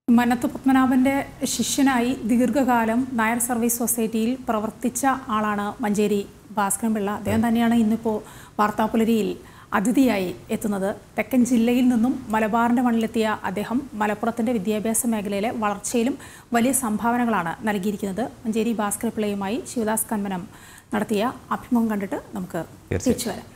മനത്ത് പത്മനാഭന്റെ ശിഷ്യനായി ദീർഘകാലം നായർ സർവീസ് സൊസൈറ്റിയിൽ പ്രവർത്തിച്ച ആളാണ് മഞ്ചേരി ഭാസ്കരൻ പിള്ള അദ്ദേഹം തന്നെയാണ് ഇന്നിപ്പോൾ വാർത്താപുലരിയിൽ അതിഥിയായി എത്തുന്നത് തെക്കൻ ജില്ലയിൽ നിന്നും മലബാറിന്റെ മണ്ണിലെത്തിയ അദ്ദേഹം മലപ്പുറത്തിന്റെ വിദ്യാഭ്യാസ മേഖലയിലെ വളർച്ചയിലും വലിയ സംഭാവനകളാണ് നൽകിയിരിക്കുന്നത് മഞ്ചേരി ഭാസ്കര പിള്ളയുമായി ശിവദാസ് കന്മനം നടത്തിയ അഭിമുഖം കണ്ടിട്ട് നമുക്ക് തിരിച്ചു വരാം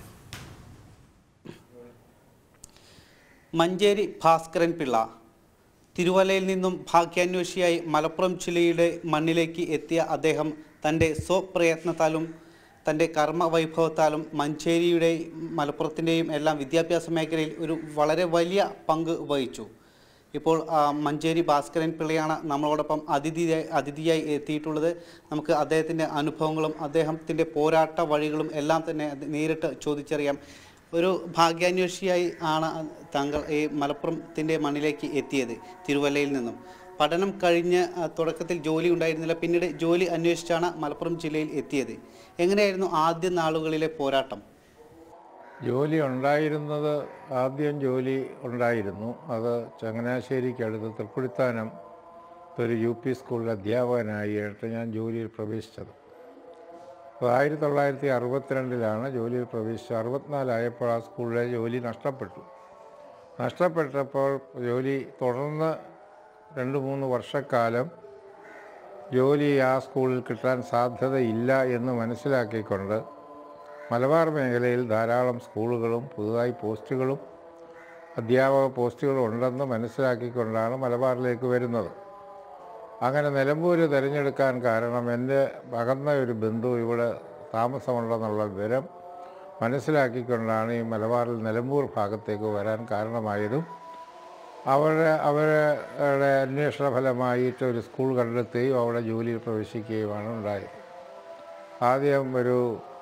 മഞ്ചേരി ഭാസ്കരൻ പിള്ള തിരുവല്ലയിൽ നിന്നും ഭാഗ്യാന്വേഷിയായി മലപ്പുറം ജില്ലയുടെ മണ്ണിലേക്ക് എത്തിയ അദ്ദേഹം തൻ്റെ സ്വപ്രയത്നത്താലും തൻ്റെ കർമ്മവൈഭവത്താലും മഞ്ചേരിയുടെയും മലപ്പുറത്തിൻ്റെയും എല്ലാം വിദ്യാഭ്യാസ മേഖലയിൽ ഒരു വളരെ വലിയ പങ്ക് വഹിച്ചു ഇപ്പോൾ ആ, മഞ്ചേരി ഭാസ്കരൻ പിള്ളയാണ് നമ്മളോടൊപ്പം അതിഥിയായി അതിഥിയായി എത്തിയിട്ടുള്ളത് നമുക്ക് അദ്ദേഹത്തിൻ്റെ അനുഭവങ്ങളും അദ്ദേഹത്തിൻ്റെ പോരാട്ട വഴികളും എല്ലാം തന്നെ അത് നേരിട്ട് ചോദിച്ചറിയാം ഒരു ഭാഗ്യാന്വേഷിയായി ആണ് താങ്കൾ ഈ മലപ്പുറത്തിൻ്റെ മണ്ണിലേക്ക് എത്തിയത് തിരുവല്ലയിൽ നിന്നും പഠനം കഴിഞ്ഞ് ആ, തുടക്കത്തിൽ ജോലി ഉണ്ടായിരുന്നില്ല പിന്നീട് ജോലി അന്വേഷിച്ചാണ് മലപ്പുറം ജില്ലയിൽ എത്തിയത് എങ്ങനെയായിരുന്നു ആദ്യ നാളുകളിലെ പോരാട്ടം ജോലി ഉണ്ടായിരുന്നത് ആദ്യം ജോലി ഉണ്ടായിരുന്നു അത് ചങ്ങനാശ്ശേരിക്കടുത്ത് തൃക്കുടിത്താനം ഒരു യു പി സ്കൂളിൽ അധ്യാപകനായിട്ട് ഞാൻ ജോലിയിൽ പ്രവേശിച്ചത് അപ്പോൾ ആയിരത്തി തൊള്ളായിരത്തി അറുപത്തിരണ്ടിലാണ് ജോലിയിൽ പ്രവേശിച്ചത് അറുപത്തിനാലായപ്പോൾ ആ സ്കൂളിലെ ജോലി നഷ്ടപ്പെട്ടു നഷ്ടപ്പെട്ടപ്പോൾ ജോലി തുടർന്ന് രണ്ട് മൂന്ന് വർഷക്കാലം ജോലി ആ സ്കൂളിൽ കിട്ടാൻ സാധ്യതയില്ല എന്ന് മനസ്സിലാക്കിക്കൊണ്ട് മലബാർ മേഖലയിൽ ധാരാളം സ്കൂളുകളും പുതുതായി പോസ്റ്റുകളും അധ്യാപക പോസ്റ്റുകളും ഉണ്ടെന്ന് മനസ്സിലാക്കിക്കൊണ്ടാണ് മലബാറിലേക്ക് വരുന്നത് അങ്ങനെ നിലമ്പൂർ തിരഞ്ഞെടുക്കാൻ കാരണം എൻ്റെ അകന്ന ഒരു ബന്ധു ഇവിടെ താമസമുണ്ടെന്നുള്ള വിവരം മനസ്സിലാക്കിക്കൊണ്ടാണ് ഈ മലബാറിൽ നിലമ്പൂർ ഭാഗത്തേക്ക് വരാൻ കാരണമായതും അവരുടെ അവരുടെ അന്വേഷണ ഫലമായിട്ട് ഒരു സ്കൂൾ കണ്ടെത്തുകയും അവിടെ ജോലിയിൽ പ്രവേശിക്കുകയുമാണ് ഉണ്ടായത് ആദ്യം ഒരു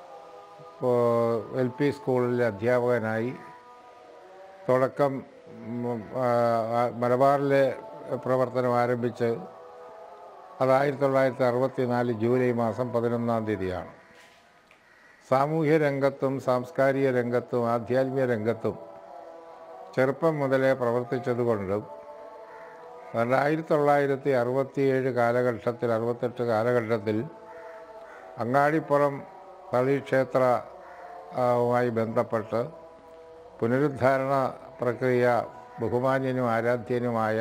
എൽ പി സ്കൂളിലെ അധ്യാപകനായി തുടക്കം ഉം, ആ, ആ, മലബാറിലെ പ്രവർത്തനം ആരംഭിച്ച് അത് ആയിരത്തി തൊള്ളായിരത്തി അറുപത്തി നാല് ജൂലൈ മാസം പതിനൊന്നാം തീയതിയാണ് സാമൂഹ്യ രംഗത്തും സാംസ്കാരിക രംഗത്തും ആധ്യാത്മിക രംഗത്തും ചെറുപ്പം മുതലേ പ്രവർത്തിച്ചതുകൊണ്ടും അതുകൊണ്ട് ആയിരത്തി തൊള്ളായിരത്തി അറുപത്തിയേഴ് കാലഘട്ടത്തിൽ അറുപത്തെട്ട് കാലഘട്ടത്തിൽ അങ്ങാടിപ്പുറം തളിക്ഷേത്ര ആ, വുമായി ബന്ധപ്പെട്ട് പുനരുദ്ധാരണ പ്രക്രിയ ബഹുമാന്യനും ആരാധ്യനുമായ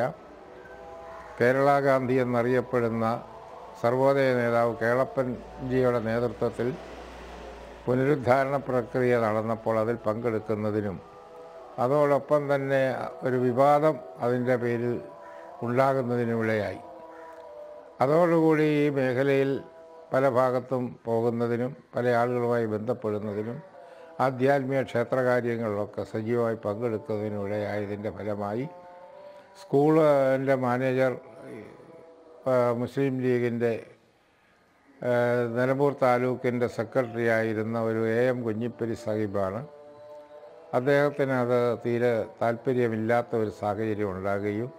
കേരള ഗാന്ധി എന്നറിയപ്പെടുന്ന സർവോദയ നേതാവ് കേളപ്പൻജിയുടെ നേതൃത്വത്തിൽ പുനരുദ്ധാരണ പ്രക്രിയ നടന്നപ്പോൾ അതിൽ പങ്കെടുക്കുന്നതിനും അതോടൊപ്പം തന്നെ ഒരു വിവാദം അതിൻ്റെ പേരിൽ ഉണ്ടാകുന്നതിനുമിടയായി അതോടുകൂടി ഈ മേഖലയിൽ പല ഭാഗത്തും പോകുന്നതിനും പല ആളുകളുമായി ബന്ധപ്പെടുന്നതിനും ആധ്യാത്മിക ക്ഷേത്രകാര്യങ്ങളിലൊക്കെ സജീവമായി പങ്കെടുക്കുന്നതിനും ഇടയായതിൻ്റെ ഫലമായി സ്കൂളിൻ്റെ മാനേജർ ആ, മുസ്ലിം ലീഗിൻ്റെ ആ, നിലമ്പൂർ താലൂക്കിൻ്റെ സെക്രട്ടറി ആയിരുന്ന ഒരു എ എം കുഞ്ഞിപ്പരി സാഹിബാണ് അദ്ദേഹത്തിന് അത് തീരെ താല്പര്യമില്ലാത്ത ഒരു സാഹചര്യം ഉണ്ടാകുകയും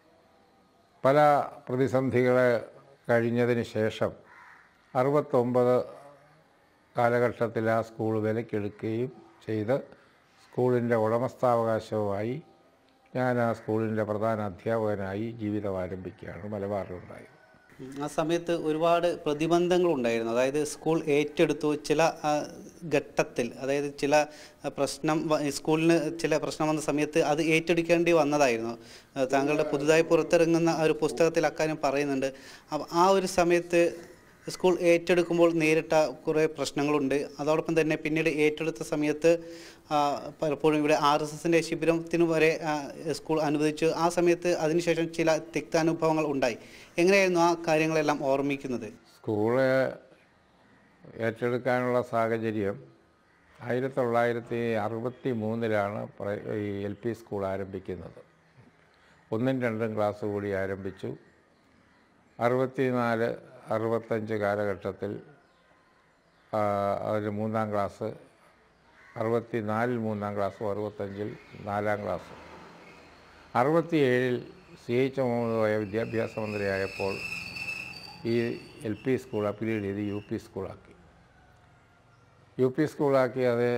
പല പ്രതിസന്ധികളെ കഴിഞ്ഞതിന് ശേഷം അറുപത്തൊമ്പത് കാലഘട്ടത്തിൽ ആ സ്കൂൾ വിലക്കെടുക്കുകയും ചെയ്ത് സ്കൂളിൻ്റെ ഉടമസ്ഥാവകാശവുമായി ഞാൻ ആ സ്കൂളിൻ്റെ പ്രധാന അധ്യാപകനായി ജീവിതം ആരംഭിക്കുകയാണ് മലബാറിലുണ്ടായത് ആ സമയത്ത് ഒരുപാട് പ്രതിബന്ധങ്ങൾ ഉണ്ടായിരുന്നു അതായത് സ്കൂൾ ഏറ്റെടുത്തു ചില ആ, ഘട്ടത്തിൽ അതായത് ചില ആ, പ്രശ്നം വ- സ്കൂളിന് ചില പ്രശ്നം വന്ന സമയത്ത് അത് ഏറ്റെടുക്കേണ്ടി വന്നതായിരുന്നു ആ, താങ്കളുടെ പുതുതായി പുറത്തിറങ്ങുന്ന ആ ഒരു പുസ്തകത്തിൽ അക്കാര്യം പറയുന്നുണ്ട് അപ്പം ആ ഒരു സമയത്ത് സ്കൂൾ ഏറ്റെടുക്കുമ്പോൾ നേരിട്ട കുറേ പ്രശ്നങ്ങളുണ്ട് അതോടൊപ്പം തന്നെ പിന്നീട് ഏറ്റെടുത്ത സമയത്ത് ആ, പലപ്പോഴും ഇവിടെ ആർ എസ് എസിൻ്റെ ശിബിരത്തിന് വരെ ആ, സ്കൂൾ അനുവദിച്ചു ആ സമയത്ത് അതിനുശേഷം ചില തിക്താനുഭവങ്ങൾ ഉണ്ടായി എങ്ങനെയായിരുന്നു ആ കാര്യങ്ങളെല്ലാം ഓർമ്മിക്കുന്നത് സ്കൂള് ഏറ്റെടുക്കാനുള്ള സാഹചര്യം ആയിരത്തി തൊള്ളായിരത്തി അറുപത്തി മൂന്നിലാണ് പ്ര- ഈ എൽ പി സ്കൂൾ ആരംഭിക്കുന്നത് ഒന്നും രണ്ടും ക്ലാസ് കൂടി ആരംഭിച്ചു അറുപത്തിനാല് അറുപത്തഞ്ച് കാലഘട്ടത്തിൽ ആ, അതിൽ മൂന്നാം ക്ലാസ് അറുപത്തി നാലിൽ മൂന്നാം ക്ലാസ്സും അറുപത്തഞ്ചിൽ നാലാം ക്ലാസ്സും അറുപത്തിയേഴിൽ സി എച്ച് മുഹമ്മദ് കോയ വിദ്യാഭ്യാസ മന്ത്രിയായപ്പോൾ ഈ എൽ പി സ്കൂൾ അപ്പീൽ ചെയ്ത് യു പി സ്കൂളാക്കി യു പി സ്കൂളാക്കി അത്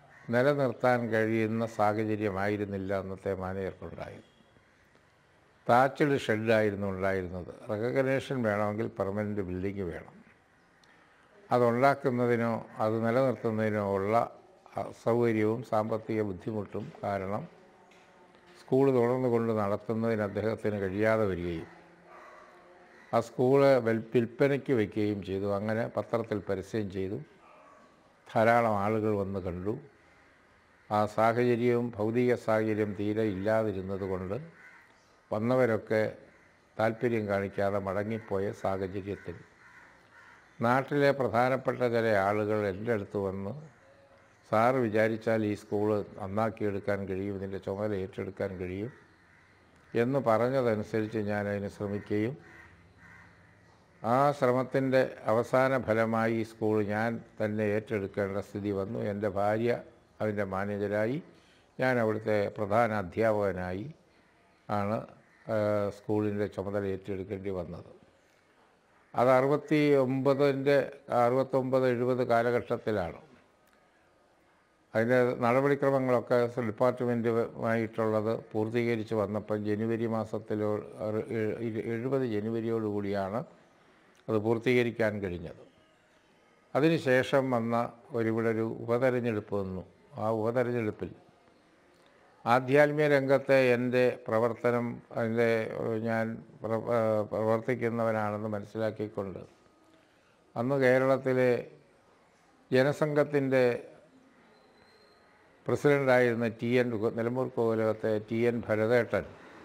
നിലനിർത്താൻ കഴിയുന്ന സാഹചര്യമായിരുന്നില്ല അന്നത്തെ മാനേജർക്കുണ്ടായത് താച്ചഡ് ഷെഡായിരുന്നു ഉണ്ടായിരുന്നത് റെക്കഗ്നേഷൻ വേണമെങ്കിൽ പെർമനൻറ്റ് ബിൽഡിംഗ് വേണം അതുണ്ടാക്കുന്നതിനോ അത് നിലനിർത്തുന്നതിനോ ഉള്ള അസൗകര്യവും സാമ്പത്തിക ബുദ്ധിമുട്ടും കാരണം സ്കൂൾ തുടർന്നു കൊണ്ട് നടത്തുന്നതിന് അദ്ദേഹത്തിന് കഴിയാതെ വരികയും ആ സ്കൂള് വെൽ- വിൽപ്പനയ്ക്ക് വയ്ക്കുകയും ചെയ്തു അങ്ങനെ പത്രത്തിൽ പരസ്യം ചെയ്തു ധാരാളം ആളുകൾ വന്ന് കണ്ടു ആ സാഹചര്യവും ഭൗതിക സാഹചര്യം തീരെ ഇല്ലാതിരുന്നത് കൊണ്ട് വന്നവരൊക്കെ താല്പര്യം കാണിക്കാതെ മടങ്ങിപ്പോയ സാഹചര്യത്തിൽ നാട്ടിലെ പ്രധാനപ്പെട്ട ചില ആളുകൾ എൻ്റെ അടുത്ത് വന്ന് സാറ് വിചാരിച്ചാൽ ഈ സ്കൂള് നന്നാക്കിയെടുക്കാൻ കഴിയും ഇതിൻ്റെ ചുമതല ഏറ്റെടുക്കാൻ കഴിയും എന്ന് പറഞ്ഞതനുസരിച്ച് ഞാൻ അതിന് ശ്രമിക്കുകയും ആ ശ്രമത്തിൻ്റെ അവസാന ഫലമായി ഈ സ്കൂൾ ഞാൻ തന്നെ ഏറ്റെടുക്കേണ്ട സ്ഥിതി വന്നു എൻ്റെ ഭാര്യ അതിൻ്റെ മാനേജരായി ഞാൻ അവിടുത്തെ പ്രധാന അധ്യാപകനായി ആണ് ആ, സ്കൂളിൻ്റെ ചുമതല ഏറ്റെടുക്കേണ്ടി വന്നത് അത് അറുപത്തി ഒമ്പതിൻ്റെ അറുപത്തൊമ്പത് എഴുപത് കാലഘട്ടത്തിലാണ് അതിൻ്റെ നടപടിക്രമങ്ങളൊക്കെ ഡിപ്പാർട്ട്മെൻറ്റുമായിട്ടുള്ളത് പൂർത്തീകരിച്ച് വന്നപ്പം ജനുവരി മാസത്തിലോ അറ് എ- ഇരു- എഴുപത് ജനുവരിയോടുകൂടിയാണ് അത് പൂർത്തീകരിക്കാൻ കഴിഞ്ഞത് അതിനുശേഷം വന്ന ഒരു ഇവിടെ ഒരു ഉപതെരഞ്ഞെടുപ്പ് വന്നു ആ ഉപതെരഞ്ഞെടുപ്പിൽ ആധ്യാത്മിക രംഗത്തെ എൻ്റെ പ്രവർത്തനം അതിൻ്റെ ഏഹ്, ഞാൻ പ്ര- ഏഹ്, പ്രവർത്തിക്കുന്നവനാണെന്ന് മനസ്സിലാക്കിക്കൊണ്ട് അന്ന് കേരളത്തിലെ ജനസംഘത്തിൻ്റെ പ്രസിഡൻ്റായിരുന്ന ടി എൻ ഗോ- നിലമ്പൂർ കോവിലകത്തെ ടി എൻ ഭരതേട്ടൻ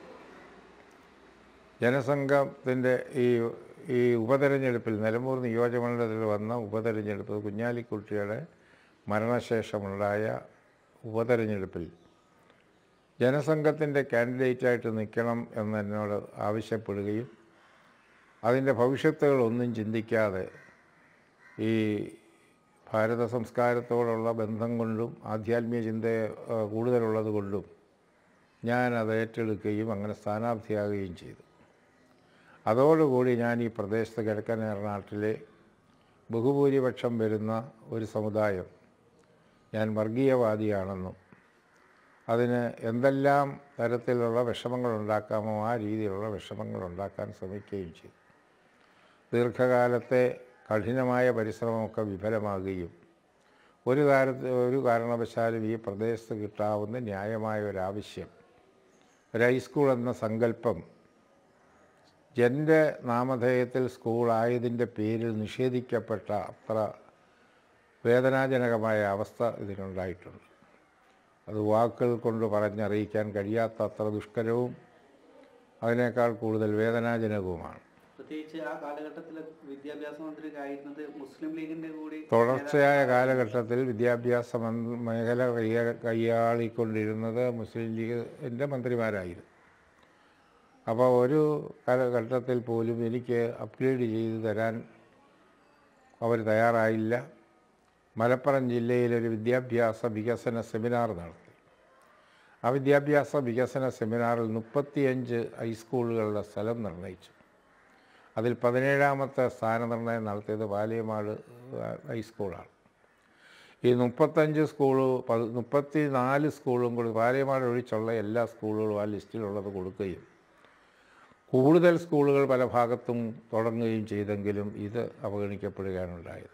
ജനസംഘത്തിൻ്റെ ഈ ഈ ഉപതെരഞ്ഞെടുപ്പിൽ നിലമ്പൂർ നിയോജകമണ്ഡലത്തിൽ വന്ന ഉപതെരഞ്ഞെടുപ്പ് കുഞ്ഞാലിക്കുട്ടിയുടെ മരണശേഷമുണ്ടായ ഉപതെരഞ്ഞെടുപ്പിൽ ജനസംഘത്തിൻ്റെ കാൻഡിഡേറ്റായിട്ട് നിൽക്കണം എന്ന് എന്നോട് ആവശ്യപ്പെടുകയും അതിൻ്റെ ഭവിഷ്യത്തുകളൊന്നും ചിന്തിക്കാതെ ഈ ഭാരത സംസ്കാരത്തോടുള്ള ബന്ധം കൊണ്ടും ആധ്യാത്മിക ചിന്ത ഏഹ്, കൂടുതലുള്ളത് കൊണ്ടും ഞാൻ അത് ഏറ്റെടുക്കുകയും അങ്ങനെ സ്ഥാനാർത്ഥിയാകുകയും ചെയ്തു അതോടുകൂടി ഞാൻ ഈ പ്രദേശത്ത് കിഴക്കൻ ഏറനാട്ടിലെ ബഹുഭൂരിപക്ഷം വരുന്ന ഒരു സമുദായം ഞാൻ വർഗീയവാദിയാണെന്നും അതിന് എന്തെല്ലാം തരത്തിലുള്ള വിഷമങ്ങൾ ഉണ്ടാക്കാമോ ആ രീതിയിലുള്ള വിഷമങ്ങൾ ഉണ്ടാക്കാൻ ശ്രമിക്കുകയും ചെയ്തു ദീർഘകാലത്തെ കഠിനമായ പരിശ്രമമൊക്കെ വിഫലമാകുകയും ഒരു കാലത്ത് ഒരു കാരണവശാലും ഈ പ്രദേശത്ത് കിട്ടാവുന്ന ന്യായമായ ഒരാവശ്യം ഒരു ഹൈസ്കൂൾ എന്ന സങ്കല്പം എൻ്റെ നാമധേയത്തിൽ സ്കൂളായതിൻ്റെ പേരിൽ നിഷേധിക്കപ്പെട്ട അത്ര വേദനാജനകമായ അവസ്ഥ ഇതിനുണ്ടായിട്ടുണ്ട് അത് വാക്കുകൾ കൊണ്ട് പറഞ്ഞറിയിക്കാൻ കഴിയാത്ത അത്ര ദുഷ്കരവും അതിനേക്കാൾ കൂടുതൽ വേദനാജനകവുമാണ് പ്രത്യേകിച്ച് ആ കാലഘട്ടത്തിലെ വിദ്യാഭ്യാസ മന്ത്രിയായിരുന്നത് മുസ്ലിം ലീഗിന്റെ കൂടി തുടർച്ചയായ കാലഘട്ടത്തിൽ വിദ്യാഭ്യാസ മന്ത്രി മേഖല കൈയാ കൈയാളിക്കൊണ്ടിരുന്നത് മുസ്ലിം ലീഗിൻ്റെ മന്ത്രിമാരായിരുന്നു അപ്പോൾ ഒരു കാലഘട്ടത്തിൽ പോലും എനിക്ക് അപ്ഗ്രേഡ് ചെയ്ത് തരാൻ അവർ തയ്യാറായില്ല മലപ്പുറം ജില്ലയിലൊരു വിദ്യാഭ്യാസ വികസന സെമിനാർ നടത്തി ആ വിദ്യാഭ്യാസ വികസന സെമിനാറിൽ മുപ്പത്തിയഞ്ച് ഹൈസ്കൂളുകളുടെ സ്ഥലം നിർണ്ണയിച്ചു അതിൽ പതിനേഴാമത്തെ സ്ഥാനനിർണ്ണയം നടത്തിയത് പാലിയമാട് ഹൈസ്കൂളാണ് ഈ മുപ്പത്തഞ്ച് സ്കൂള് പത് മുപ്പത്തി നാല് സ്കൂളും കൂടി പാലിയമാട് ഒഴിച്ചുള്ള എല്ലാ സ്കൂളുകളും ആ ലിസ്റ്റിലുള്ളത് കൊടുക്കുകയും കൂടുതൽ സ്കൂളുകൾ പല ഭാഗത്തും തുടങ്ങുകയും ചെയ്തെങ്കിലും ഇത് അവഗണിക്കപ്പെടുകയാണ് ഉണ്ടായത്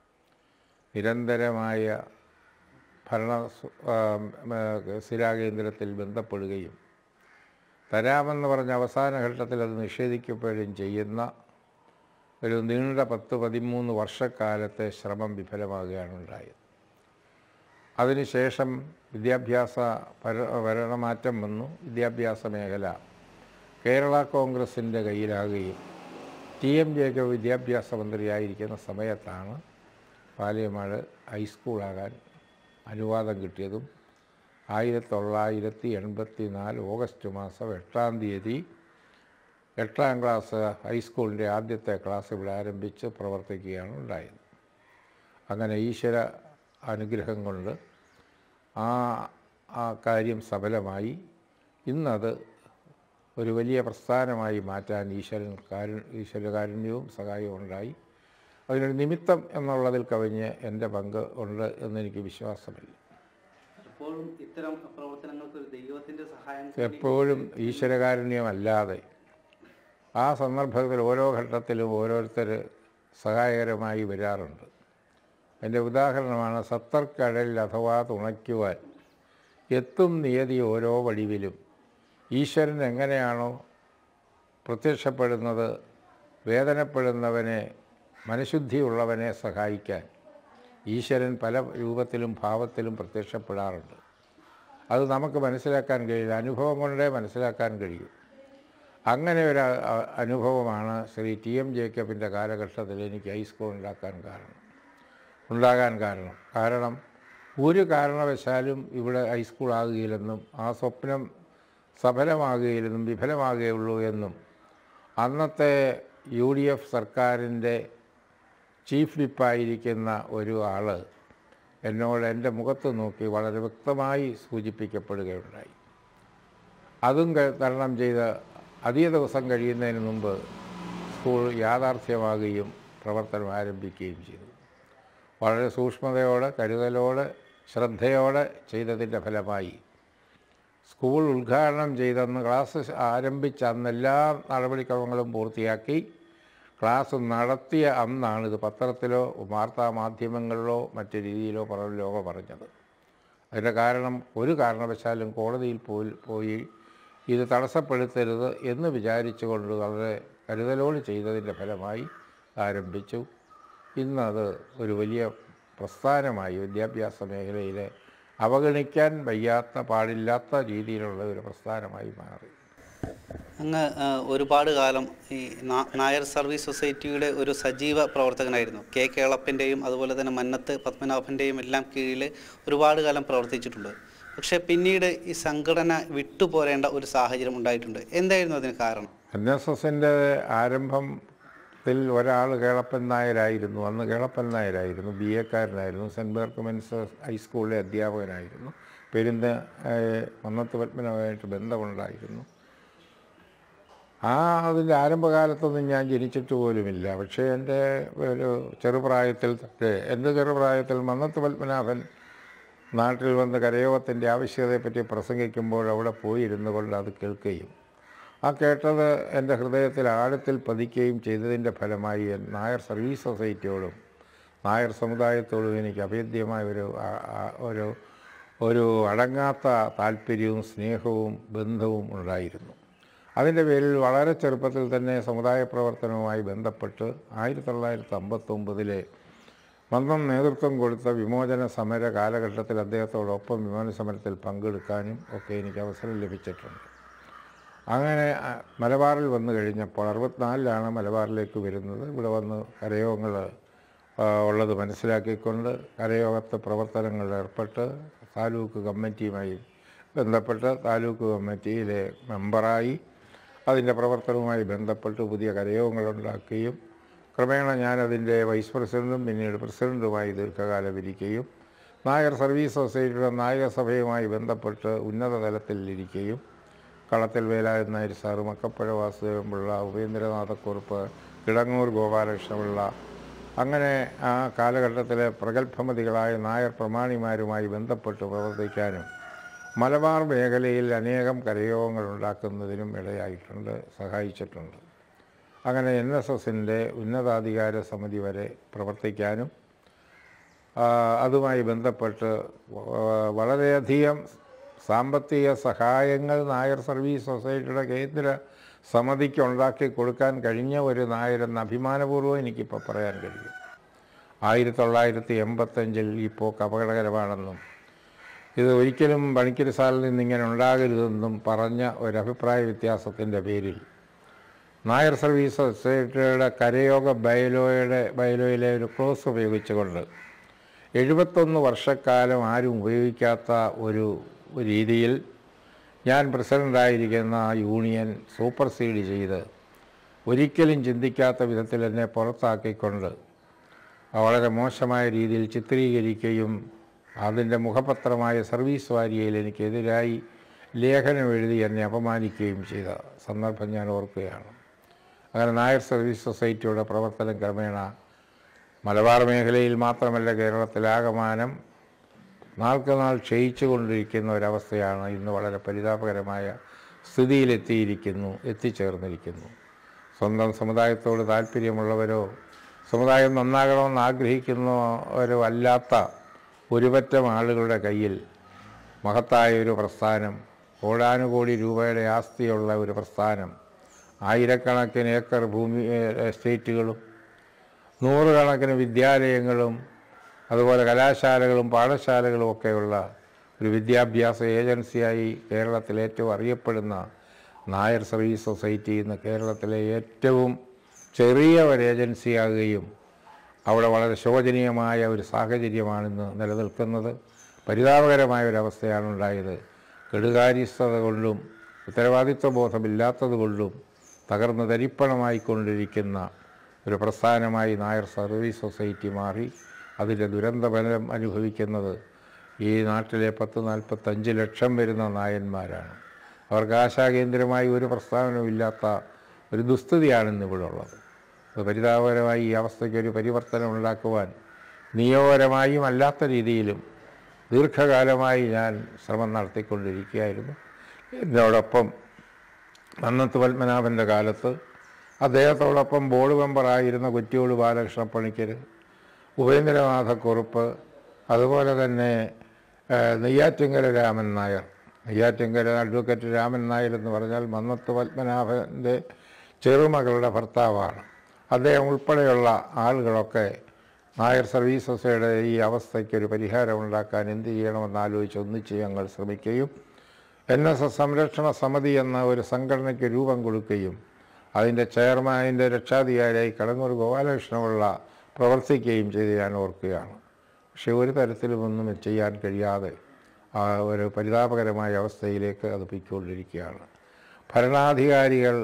നിരന്തരമായ ഭരണ സ്- ആ, ഉം, ആ, സ്ഥിരാകേന്ദ്രത്തിൽ ബന്ധപ്പെടുകയും തരാമെന്ന് പറഞ്ഞ അവസാന ഘട്ടത്തിൽ അത് നിഷേധിക്കപ്പെടുകയും ചെയ്യുന്ന ഒരു നീണ്ട പത്ത് പതിമൂന്ന് വർഷക്കാലത്തെ ശ്രമം വിഫലമാകുകയാണ് ഉണ്ടായത് അതിനുശേഷം വിദ്യാഭ്യാസ ഭര ഭരണമാറ്റം വന്നു വിദ്യാഭ്യാസ മേഖല കേരള കോൺഗ്രസിൻ്റെ കയ്യിലാകുകയും ടി എം ജേക്കബ് വിദ്യാഭ്യാസ മന്ത്രിയായിരിക്കുന്ന സമയത്താണ് പാലിയമാട് ഹൈസ്കൂളാകാൻ അനുവാദം കിട്ടിയതും ആയിരത്തി തൊള്ളായിരത്തി എൺപത്തി നാല് ഓഗസ്റ്റ് മാസം എട്ടാം തീയതി എട്ടാം ക്ലാസ് ഹൈസ്കൂളിൻ്റെ ആദ്യത്തെ ക്ലാസ് ഇവിടെ ആരംഭിച്ച് പ്രവർത്തിക്കുകയാണ് ഉണ്ടായത് അങ്ങനെ ഈശ്വര അനുഗ്രഹം കൊണ്ട് ആ ആ കാര്യം സഫലമായി ഇന്നത് ഒരു വലിയ പ്രസ്ഥാനമായി മാറ്റാൻ ഈശ്വരൻ കാരു ഈശ്വരകാരുണ്യവും സഹായവും ഉണ്ടായി അതിനൊരു നിമിത്തം എന്നുള്ളതിൽ കവിഞ്ഞ് എൻ്റെ പങ്ക് ഉണ്ട് എന്നെനിക്ക് വിശ്വാസമില്ല അപ്പോഴും ഇത്തരം പ്രവർത്തനങ്ങൾക്ക് ഒരു ദൈവത്തിന്റെ സഹായം കൂടി എപ്പോഴും ഈശ്വരകാരുണ്യമല്ലാതെ ആ സന്ദർഭത്തിൽ ഓരോ ഘട്ടത്തിലും ഓരോരുത്തർ സഹായകരമായി വരാറുണ്ട് അതിൻ്റെ ഉദാഹരണമാണ് സത്തർക്കടലിൽ അഥവാ തുണയ്ക്കുവാൻ എത്തും നിയതി ഓരോ വടിവിലും ഈശ്വരൻ എങ്ങനെയാണോ പ്രത്യക്ഷപ്പെടുന്നത് വേദനപ്പെടുന്നവനെ മനഃശുദ്ധിയുള്ളവനെ സഹായിക്കാൻ ഈശ്വരൻ പല രൂപത്തിലും ഭാവത്തിലും പ്രത്യക്ഷപ്പെടാറുണ്ട് അത് നമുക്ക് മനസ്സിലാക്കാൻ കഴിയില്ല അനുഭവം കൊണ്ടേ മനസ്സിലാക്കാൻ കഴിയും അങ്ങനെ ഒരു അ- അ- അനുഭവമാണ് ശ്രീ ടി എം ജേക്കബിൻ്റെ കാലഘട്ടത്തിൽ എനിക്ക് ഹൈസ്കൂൾ ഉണ്ടാക്കാൻ കാരണം ഉണ്ടാകാൻ കാരണം കാരണം ഒരു കാരണവശാലും ഇവിടെ ഹൈസ്കൂൾ ആകുകയില്ലെന്നും ആ സ്വപ്നം സഫലമാകുകയില്ലെന്നും വിഫലമാകുകയുള്ളൂ എന്നും അന്നത്തെ യു ഡി എഫ് സർക്കാരിൻ്റെ ചീഫ് വിപ്പായിരിക്കുന്ന ഒരു ആൾ എന്നോട് എൻ്റെ മുഖത്ത് നോക്കി വളരെ വ്യക്തമായി സൂചിപ്പിക്കപ്പെടുകയുണ്ടായി അതും ക- തരണം ചെയ്ത് അധിക ദിവസം കഴിയുന്നതിന് മുമ്പ് സ്കൂൾ യാഥാർത്ഥ്യമാകുകയും പ്രവർത്തനം ആരംഭിക്കുകയും ചെയ്തു വളരെ സൂക്ഷ്മതയോടെ കരുതലോടെ ശ്രദ്ധയോടെ ചെയ്തതിൻ്റെ ഫലമായി സ്കൂൾ ഉദ്ഘാടനം ചെയ്തെന്ന് ക്ലാസ് ആരംഭിച്ച അന്ന് എല്ലാ നടപടിക്രമങ്ങളും പൂർത്തിയാക്കി ക്ലാസ് നടത്തിയ അന്നാണ് ഇത് പത്രത്തിലോ വാർത്താ മാധ്യമങ്ങളിലോ മറ്റു രീതിയിലോ പറയലോ പറഞ്ഞത് അതിൻ്റെ കാരണം ഒരു കാരണവശാലും കോടതിയിൽ പോയി പോയി ഇത് തടസ്സപ്പെടുത്തരുത് എന്ന് വിചാരിച്ചുകൊണ്ട് വളരെ കരുതലോട് ചെയ്തതിൻ്റെ ഫലമായി ആരംഭിച്ചു ഇന്നത് ഒരു വലിയ പ്രസ്ഥാനമായി വിദ്യാഭ്യാസ മേഖലയിലെ അവഗണിക്കാൻ വയ്യാത്ത പാടില്ലാത്ത രീതിയിലുള്ള ഒരു പ്രസ്ഥാനമായി മാറി അങ്ങ് ആ, ഒരുപാട് കാലം ഈ നാ- നായർ സർവീസ് സൊസൈറ്റിയുടെ ഒരു സജീവ പ്രവർത്തകനായിരുന്നു കെ കേളപ്പൻ്റെയും അതുപോലെ തന്നെ മന്നത്ത് പത്മനാഭൻ്റെയും എല്ലാം കീഴിൽ ഒരുപാട് കാലം പ്രവർത്തിച്ചിട്ടുണ്ട് പക്ഷേ പിന്നീട് ഈ സംഘടന വിട്ടുപോരേണ്ട ഒരു സാഹചര്യം ഉണ്ടായിട്ടുണ്ട് എന്തായിരുന്നു അതിന് കാരണം എൻ എസ് എസിൻ്റെ ആരംഭത്തിൽ ഒരാൾ കേളപ്പൻ നായരായിരുന്നു അന്ന് കേളപ്പൻ നായരായിരുന്നു ബി എക്കാരനായിരുന്നു സെൻറ്റ് ബേർക്കുമെൻസ് ഹൈസ്കൂളിലെ അധ്യാപകനായിരുന്നു പെരുന്ന മന്നത്ത് പത്മനാഭമായിട്ട് ബന്ധമുണ്ടായിരുന്നു ആ അതിൻ്റെ ആരംഭകാലത്തൊന്നും ഞാൻ ജനിച്ചിട്ട് പോലുമില്ല പക്ഷേ എൻ്റെ ഒരു ചെറുപ്രായത്തിൽ തൊട്ട് എൻ്റെ ചെറുപ്രായത്തിൽ മന്നത്ത് പത്മനാഭൻ നാട്ടിൽ വന്ന് കരയോഗത്തിൻ്റെ ആവശ്യകതയെപ്പറ്റി പ്രസംഗിക്കുമ്പോൾ അവിടെ പോയിരുന്നു കൊണ്ട് അത് കേൾക്കുകയും ആ കേട്ടത് എൻ്റെ ഹൃദയത്തിൽ ആഴത്തിൽ പതിക്കുകയും ചെയ്തതിൻ്റെ ഫലമായി എൻ- നായർ സർവീസ് സൊസൈറ്റിയോടും നായർ സമുദായത്തോടും എനിക്ക് അഭേദ്യമായ ഒരു ആ- ആ- ഒരു ഒരു അടങ്ങാത്ത താല്പര്യവും സ്നേഹവും ബന്ധവും ഉണ്ടായിരുന്നു അതിൻ്റെ പേരിൽ വളരെ ചെറുപ്പത്തിൽ തന്നെ സമുദായ പ്രവർത്തനവുമായി ബന്ധപ്പെട്ട് ആയിരത്തി തൊള്ളായിരത്തി അമ്പത്തൊമ്പതിലെ മന്ദം നേതൃത്വം കൊടുത്ത വിമോചന സമര കാലഘട്ടത്തിൽ അദ്ദേഹത്തോടൊപ്പം വിമോചന സമരത്തിൽ പങ്കെടുക്കാനും ഒക്കെ എനിക്ക് അവസരം ലഭിച്ചിട്ടുണ്ട് അങ്ങനെ ആ, മലബാറിൽ വന്നു കഴിഞ്ഞപ്പോൾ അറുപത്തിനാലിലാണ് മലബാറിലേക്ക് വരുന്നത് ഇവിടെ വന്ന് കരയോഗങ്ങൾ ആ, ഉള്ളത് മനസ്സിലാക്കിക്കൊണ്ട് കരയോഗത്തെ പ്രവർത്തനങ്ങളിൽ ഏർപ്പെട്ട് താലൂക്ക് കമ്മിറ്റിയുമായി ബന്ധപ്പെട്ട് താലൂക്ക് കമ്മിറ്റിയിലെ മെമ്പറായി അതിൻ്റെ പ്രവർത്തനവുമായി ബന്ധപ്പെട്ട് പുതിയ കരയോഗങ്ങളുണ്ടാക്കുകയും ക്രമേണ ഞാനതിൻ്റെ വൈസ് പ്രസിഡൻറ്റും പിന്നീട് പ്രസിഡൻറ്റുമായി ദീർഘകാലം ഇരിക്കുകയും നായർ സർവീസ് സൊസൈറ്റിയുടെ നായക സഭയുമായി ബന്ധപ്പെട്ട് ഉന്നത തലത്തിൽ ഇരിക്കുകയും കളത്തിൽ വേലായുധ നായർ സാറ് മക്കപ്പുഴ വാസുദേവൻപിള്ള ഉപേന്ദ്രനാഥക്കുറുപ്പ് കിടങ്ങൂർ ഗോപാലകൃഷ്ണപിള്ള അങ്ങനെ ആ കാലഘട്ടത്തിലെ പ്രഗത്ഭമതികളായ നായർ പ്രമാണിമാരുമായി ബന്ധപ്പെട്ട് പ്രവർത്തിക്കാനും മലബാർ മേഖലയിൽ അനേകം കരയോഗങ്ങൾ ഉണ്ടാക്കുന്നതിനും ഇടയായിട്ടുണ്ട് സഹായിച്ചിട്ടുണ്ട് അങ്ങനെ എൻ എസ് എസിൻ്റെ ഉന്നതാധികാര സമിതി വരെ പ്രവർത്തിക്കാനും ആ, അതുമായി ബന്ധപ്പെട്ട് വ- വളരെയധികം സാമ്പത്തിക സഹായങ്ങൾ നായർ സർവീസ് സൊസൈറ്റിയുടെ കേന്ദ്ര സമിതിക്ക് ഉണ്ടാക്കി കൊടുക്കാൻ കഴിഞ്ഞ ഒരു നായരെന്ന് അഭിമാനപൂർവ്വം എനിക്കിപ്പോൾ പറയാൻ കഴിയും ആയിരത്തി തൊള്ളായിരത്തി എൺപത്തഞ്ചിൽ ഈ പോക്ക് അപകടകരമാണെന്നും ഇത് ഒരിക്കലും പണിക്കര് സാറിൽ നിന്ന് ഇങ്ങനെ ഉണ്ടാകരുതെന്നും പറഞ്ഞ ഒരു അഭിപ്രായ വ്യത്യാസത്തിൻ്റെ പേരിൽ നായർ സർവീസ് സൊസൈറ്റിയുടെ കരയോഗ ബയലോയുടെ ബയലോയിലെ ഒരു ക്ലോസ് ഉപയോഗിച്ചുകൊണ്ട് എഴുപത്തൊന്ന് വർഷക്കാലം ആരും ഉപയോഗിക്കാത്ത ഒരു രീതിയിൽ ഞാൻ പ്രസിഡൻ്റായിരിക്കുന്ന ആ യൂണിയൻ സൂപ്പർസീഡ് ചെയ്ത് ഒരിക്കലും ചിന്തിക്കാത്ത വിധത്തിൽ എന്നെ പുറത്താക്കിക്കൊണ്ട് വളരെ മോശമായ രീതിയിൽ ചിത്രീകരിക്കുകയും അതിൻ്റെ മുഖപത്രമായ സർവീസ് വാരിയയിൽ എനിക്കെതിരായി ലേഖനം എഴുതി എന്നെ അപമാനിക്കുകയും ചെയ്ത സന്ദർഭം ഞാൻ ഓർക്കുകയാണ് അങ്ങനെ നായർ സർവീസ് സൊസൈറ്റിയുടെ പ്രവർത്തനം ക്രമേണ മലബാർ മേഖലയിൽ മാത്രമല്ല കേരളത്തിലാകമാനം നാൾക്ക് നാൾ ക്ഷയിച്ചു കൊണ്ടിരിക്കുന്ന ഒരവസ്ഥയാണ് ഇന്ന് വളരെ പരിതാപകരമായ സ്ഥിതിയിലെത്തിയിരിക്കുന്നു എത്തിച്ചേർന്നിരിക്കുന്നു സ്വന്തം സമുദായത്തോട് താല്പര്യമുള്ളവരോ സമുദായം നന്നാകണമെന്ന് ആഗ്രഹിക്കുന്നവരോ അല്ലാത്ത ഒരുപറ്റം ആളുകളുടെ കയ്യിൽ മഹത്തായ ഒരു പ്രസ്ഥാനം കോടാനുകോടി രൂപയുടെ ആസ്തിയുള്ള ഒരു പ്രസ്ഥാനം ആയിരക്കണക്കിന് ഏക്കർ ഭൂമി ഏ- എസ്റ്റേറ്റുകളും നൂറുകണക്കിന് വിദ്യാലയങ്ങളും അതുപോലെ കലാശാലകളും പാഠശാലകളും ഒക്കെയുള്ള ഒരു വിദ്യാഭ്യാസ ഏജൻസിയായി കേരളത്തിൽ ഏറ്റവും അറിയപ്പെടുന്ന നായർ സർവീസ് സൊസൈറ്റി ഇന്ന് കേരളത്തിലെ ഏറ്റവും ചെറിയ ഒരു ഏജൻസിയാകുകയും അവിടെ വളരെ ശോചനീയമായ ഒരു സാഹചര്യമാണിന്ന് നിലനിൽക്കുന്നത് പരിതാപകരമായ ഒരവസ്ഥയാണ് ഉണ്ടായത് കെടുകാര്യസ്ഥത കൊണ്ടും ഉത്തരവാദിത്വ ബോധമില്ലാത്തത് കൊണ്ടും തകർന്ന് തരിപ്പണമായിക്കൊണ്ടിരിക്കുന്ന ഒരു പ്രസ്ഥാനമായി നായർ സർവീസ് സൊസൈറ്റി മാറി അതിൻ്റെ ദുരന്തഫലം അനുഭവിക്കുന്നത് ഈ നാട്ടിലെ പത്ത് നാൽപ്പത്തഞ്ച് ലക്ഷം വരുന്ന നായന്മാരാണ് അവർക്ക് ആശാകേന്ദ്രമായി ഒരു പ്രസ്ഥാനവും ഇല്ലാത്ത ഒരു ദുസ്ഥിതിയാണ് ഇന്നിവിടെ ഉള്ളത് അത് പരിതാപകരമായി ഈ അവസ്ഥയ്ക്ക് ഒരു പരിവർത്തനം ഉണ്ടാക്കുവാൻ നിയമപരമായും അല്ലാത്ത രീതിയിലും ദീർഘകാലമായി ഞാൻ ശ്രമം നടത്തിക്കൊണ്ടിരിക്കുകയായിരുന്നു എന്നോടൊപ്പം അന്നത്ത് പത്മനാഭൻ്റെ കാലത്ത് അദ്ദേഹത്തോടൊപ്പം ബോർഡ് മെമ്പറായിരുന്ന കുറ്റിയോട് ബാലകൃഷ്ണ പണിക്കർ ഉപേന്ദ്രനാഥക്കുറുപ്പ് അതുപോലെ തന്നെ ആ, നെയ്യാറ്റിങ്കര രാമൻ നായർ നെയ്യാറ്റിങ്കര അഡ്വക്കേറ്റ് രാമൻ നായർ എന്ന് പറഞ്ഞാൽ മന്നത്ത് പത്മനാഭൻ്റെ ചെറുമകളുടെ ഭർത്താവാണ് അദ്ദേഹം ഉൾപ്പെടെയുള്ള ആളുകളൊക്കെ നായർ സർവീസ് സൊസൈറ്റിയുടെ ഈ അവസ്ഥയ്ക്ക് ഒരു പരിഹാരം ഉണ്ടാക്കാൻ എന്ത് ചെയ്യണമെന്ന് ആലോചിച്ച് ഒന്നിച്ച് ഞങ്ങൾ ശ്രമിക്കുകയും എൻ എസ് എസ് സംരക്ഷണ സമിതി എന്ന ഒരു സംഘടനയ്ക്ക് രൂപം കൊടുക്കുകയും അതിൻ്റെ ചെയർമാനിൻ്റെ രക്ഷാധികാരിയായി കടങ്ങൂർ ഗോപാലകൃഷ്ണപിള്ള പ്രവർത്തിക്കുകയും ചെയ്ത് ഞാൻ ഓർക്കുകയാണ് പക്ഷേ ഒരു തരത്തിലും ഒന്നും ചെയ്യാൻ കഴിയാതെ ആ ഒരു പരിതാപകരമായ അവസ്ഥയിലേക്ക് അത് പൊയ്ക്കൊണ്ടിരിക്കുകയാണ് ഭരണാധികാരികൾ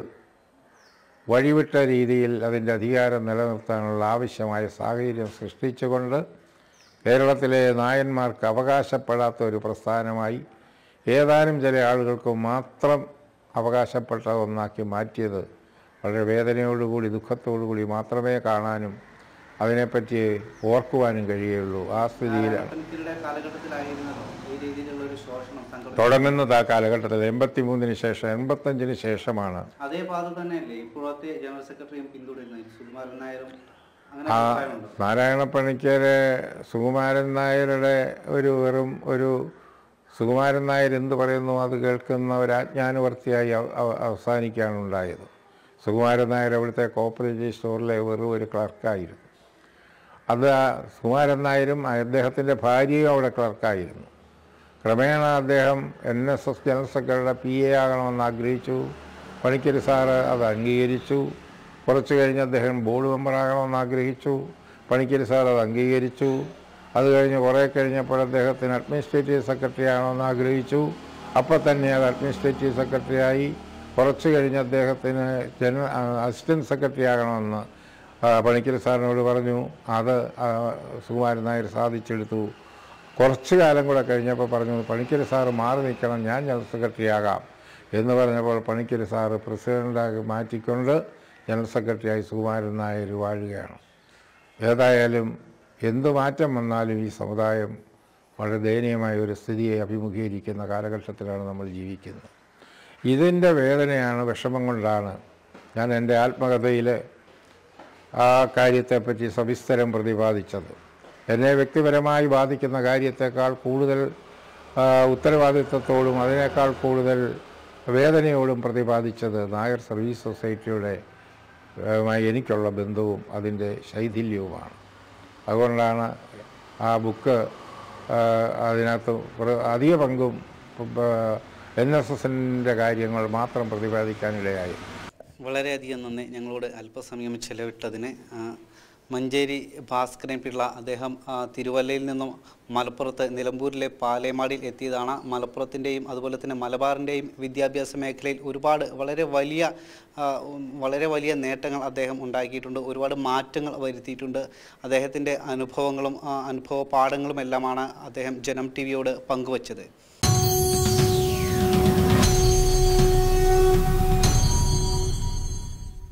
വഴിവിട്ട രീതിയിൽ അതിൻ്റെ അധികാരം നിലനിർത്താനുള്ള ആവശ്യമായ സാഹചര്യം സൃഷ്ടിച്ചുകൊണ്ട് കേരളത്തിലെ നായന്മാർക്ക് അവകാശപ്പെടാത്ത ഒരു പ്രസ്ഥാനമായി ഏതാനും ചില ആളുകൾക്ക് മാത്രം അവകാശപ്പെട്ട ഒന്നാക്കി മാറ്റിയത് വളരെ വേദനയോടുകൂടി ദുഃഖത്തോടുകൂടി മാത്രമേ കാണാനും അതിനെപ്പറ്റി ഓർക്കുവാനും കഴിയുള്ളൂ ആ സ്ഥിതിയിലാണ് നാരായണപ്പണിക്കരുടെ കാലഘട്ടത്തിലായിരുന്നല്ലോ ഈ രീതിയിലുള്ള ഒരു ശോഷണം സംഘടന തുടങ്ങുന്നത് ആ കാലഘട്ടത്തിൽ എൺപത്തി മൂന്നിന് ശേഷം എൺപത്തഞ്ചിന് ശേഷമാണ് അതേ പാത തന്നെയല്ലേ ഇപ്പോഴത്തെ ജനറൽ സെക്രട്ടറിയും പിന്തുടരുന്നത് സുകുമാരൻ നായരും അങ്ങനെ ആ അഭിപ്രായമുണ്ടോ നാരായണ പണിക്കര് സുകുമാരൻ നായരുടെ ഒരു വെറും ഒരു സുകുമാരൻ നായർ എന്ത് പറയുന്നു അത് കേൾക്കുന്ന ഒരു ആജ്ഞാനുവർത്തിയായി അവ- അവ- അവസാനിക്കുകയാണ് ഉണ്ടായത് സുകുമാരൻ നായർ അവിടുത്തെ കോപ്പറേറ്റീവ് സ്റ്റോറിലെ വെറും ഒരു ക്ലർക്കായിരുന്നു അത് ആ സുകുമാരൻ നായരും അദ്ദേഹത്തിൻ്റെ ഭാര്യയും അവിടെ ക്ലർക്കായിരുന്നു ക്രമേണ അദ്ദേഹം എൻ എസ് എസ് ജനറൽ സെക്രട്ടറിയുടെ പി എ ആകണമെന്ന് ആഗ്രഹിച്ചു പണിക്കര് സാറ് അത് അംഗീകരിച്ചു കുറച്ച് കഴിഞ്ഞ് അദ്ദേഹം ബോർഡ് മെമ്പറാകണമെന്ന് ആഗ്രഹിച്ചു പണിക്കര് സാർ അത് അംഗീകരിച്ചു അത് കഴിഞ്ഞ് കുറേ കഴിഞ്ഞപ്പോൾ അദ്ദേഹത്തിന് അഡ്മിനിസ്ട്രേറ്റീവ് സെക്രട്ടറി ആകണമെന്ന് ആഗ്രഹിച്ചു അപ്പോൾ തന്നെ അത് അഡ്മിനിസ്ട്രേറ്റീവ് സെക്രട്ടറി ആയി കുറച്ച് കഴിഞ്ഞ് അദ്ദേഹത്തിന് ജന അസിസ്റ്റൻറ്റ് സെക്രട്ടറി ആകണമെന്ന് ആ, പണിക്കര് സാറിനോട് പറഞ്ഞു അത് ആ, സുകുമാരൻ നായർ സാധിച്ചെടുത്തു കുറച്ച് കാലം കൂടെ കഴിഞ്ഞപ്പോൾ പറഞ്ഞു പണിക്കര് സാറ് മാറി നിൽക്കണം ഞാൻ ജനറൽ സെക്രട്ടറി ആകാം എന്ന് പറഞ്ഞപ്പോൾ പണിക്കര് സാറ് പ്രസിഡൻ്റാക്കി മാറ്റിക്കൊണ്ട് ജനറൽ സെക്രട്ടറിയായി സുകുമാരൻ നായർ വാഴുകയാണ് ഏതായാലും എന്ത് മാറ്റം വന്നാലും ഈ സമുദായം വളരെ ദയനീയമായ ഒരു സ്ഥിതിയെ അഭിമുഖീകരിക്കുന്ന കാലഘട്ടത്തിലാണ് നമ്മൾ ജീവിക്കുന്നത് ഇതിൻ്റെ വേദനയാണ് വിഷമം കൊണ്ടാണ് ഞാൻ എൻ്റെ ആത്മകഥയിൽ ആ കാര്യത്തെപ്പറ്റി സവിസ്തരം പ്രതിപാദിച്ചത് എന്നെ വ്യക്തിപരമായി ബാധിക്കുന്ന കാര്യത്തെക്കാൾ കൂടുതൽ ആ, ഉത്തരവാദിത്വത്തോടും അതിനേക്കാൾ കൂടുതൽ വേദനയോടും പ്രതിപാദിച്ചത് നായർ സർവീസ് സൊസൈറ്റിയുടെ ആ, മായി എനിക്കുള്ള ബന്ധവും അതിൻ്റെ ശൈഥില്യവുമാണ് അതുകൊണ്ടാണ് ആ ബുക്ക് ആ, അതിനകത്ത് കുറേ അധിക പങ്കും എൻ എസ് എസിൻ്റെ കാര്യങ്ങൾ മാത്രം പ്രതിപാദിക്കാനിടയായി വളരെയധികം നന്ദി ഞങ്ങളോട് അല്പസമയം ചെലവിട്ടതിന് ആ, മഞ്ചേരി ഭാസ്കരൻ പിള്ള അദ്ദേഹം ആ, തിരുവല്ലയിൽ നിന്നും മലപ്പുറത്ത് നിലമ്പൂരിലെ പാലേമാടിയിൽ എത്തിയതാണ് മലപ്പുറത്തിൻ്റെയും അതുപോലെ തന്നെ മലബാറിൻ്റെയും വിദ്യാഭ്യാസ മേഖലയിൽ ഒരുപാട് വളരെ വലിയ ആ, ഉം, വളരെ വലിയ നേട്ടങ്ങൾ അദ്ദേഹം ഉണ്ടാക്കിയിട്ടുണ്ട് ഒരുപാട് മാറ്റങ്ങൾ വരുത്തിയിട്ടുണ്ട് അദ്ദേഹത്തിൻ്റെ അനുഭവങ്ങളും ആ, അനുഭവ പാഠങ്ങളും എല്ലാമാണ് അദ്ദേഹം ജനം ടി വിയോട് പങ്കുവച്ചത്